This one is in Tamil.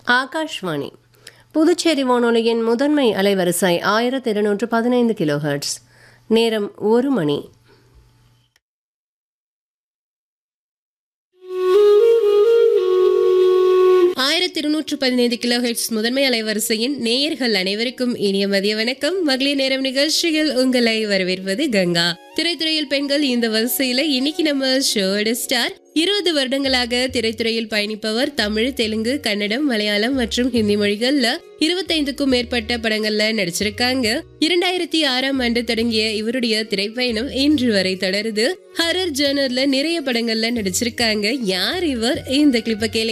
ஆகாஷ்வாணி புதுச்சேரி வானொலியின் முதன்மை அலைவரிசை ஆயிரத்தி இருநூற்று பதினைந்து கிலோஹெர்ட்ஸ் நேரம் ஒரு மணி ஆயிரத்தி இருநூற்று பதினைந்து கிலோஹெட்ஸ் முதன்மை அலைவரிசையின் நேயர்கள் அனைவருக்கும் இனிய மதிய வணக்கம் மகளிர் நேரம் நிகழ்ச்சியில் உங்களை வரவேற்பது கங்கா திரைத்துறையில் பெண்கள் இந்த வரிசையில இன்னைக்கு நம்ம ஷோட ஸ்டார் இருபது வருடங்களாக திரைத்துறையில் பயணிப்பவர் தமிழ் தெலுங்கு கன்னடம் மலையாளம் மற்றும் ஹிந்தி மொழிகள்ல இருபத்தைந்துக்கும் மேற்பட்ட படங்கள்ல நடிச்சிருக்காங்க இரண்டாயிரத்தி ஆறாம் ஆண்டு தொடங்கிய இவருடைய திரைப்பயணம் இன்று வரை தொடருது ஹரர் ஜேர்னர்ல நிறைய படங்கள்ல நடிச்சிருக்காங்க யார் இவர் இந்த கிளிப்ப கேளுங்க